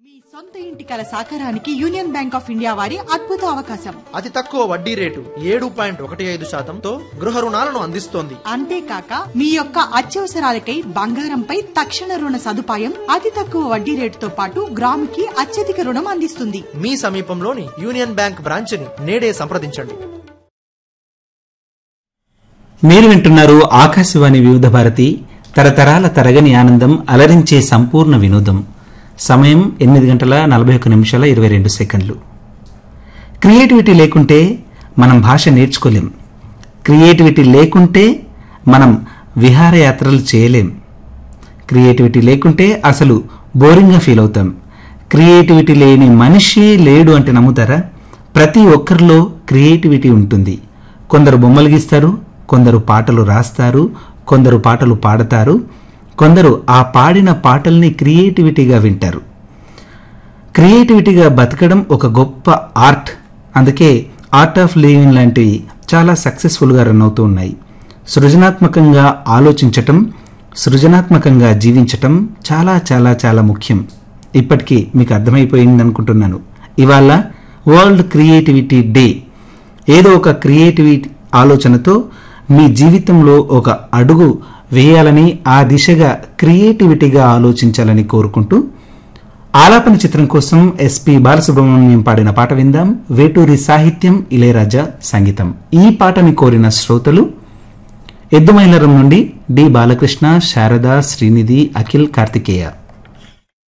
మీ సొంత ఇంటి కల సాకారానికి యూనియన్ బ్యాంక్ ఆఫ్ ఇండియా వారి అద్భుత అవకాశం అతి తక్కువ వడ్డీ రేటు ఏడు పాయింట్ ఒకటి ఐదు శాతంతో గృహ రుణాలను అందిస్తోంది అంతేకాక మీ యొక్క అత్యవసరాలకై బంగారంపై తక్షణ రుణ సదుపాయం అతి తక్కువ వడ్డీ రేటుతో పాటు గ్రాముకి అత్యధిక రుణం అందిస్తుంది మీ సమీపంలోని యూనియన్ బ్యాంక్ బ్రాంచ్ని నేడే సంప్రదించండి మీరు వింటున్నారు ఆకాశవాణి వివిధ భారతి తరతరాల తరగని ఆనందం అలరించే సంపూర్ణ వినోదం సమయం ఎనిమిది గంటల నలభై ఒక్క నిమిషాల ఇరవై రెండు సెకండ్లు క్రియేటివిటీ లేకుంటే మనం భాష నేర్చుకోలేం క్రియేటివిటీ లేకుంటే మనం విహారయాత్రలు చేయలేం క్రియేటివిటీ లేకుంటే అసలు బోరింగ్గా ఫీల్ అవుతాం క్రియేటివిటీ లేని మనిషి లేడు అంటే నమ్ముతారా ప్రతి ఒక్కరిలో క్రియేటివిటీ ఉంటుంది కొందరు బొమ్మలు గీస్తారు కొందరు పాటలు రాస్తారు కొందరు పాటలు పాడతారు కొందరు ఆ పాడిన పాటల్ని క్రియేటివిటీగా వింటారు క్రియేటివిటీగా బతకడం ఒక గొప్ప ఆర్ట్ అందుకే ఆర్ట్ ఆఫ్ లివింగ్ లాంటివి చాలా సక్సెస్ఫుల్గా రన్ అవుతూ ఉన్నాయి సృజనాత్మకంగా ఆలోచించటం సృజనాత్మకంగా జీవించటం చాలా చాలా చాలా ముఖ్యం ఇప్పటికీ మీకు అర్థమైపోయింది అనుకుంటున్నాను ఇవాళ వరల్డ్ క్రియేటివిటీ డే ఏదో ఒక క్రియేటివిటీ ఆలోచనతో మీ జీవితంలో ఒక అడుగు వేయాలని ఆ దిశగా క్రియేటివిటీగా ఆలోచించాలని కోరుకుంటూ ఆలాపన చిత్రం కోసం ఎస్పి బాలసుబ్రహ్మణ్యం పాడిన పాట విందాం వేటూరి సాహిత్యం ఇళయరాజా సంగీతం ఈ పాటని కోరిన శ్రోతలు ఎద్దుమైలరం నుండి డి బాలకృష్ణ శారద శ్రీనిధి అఖిల్ కార్తికేయ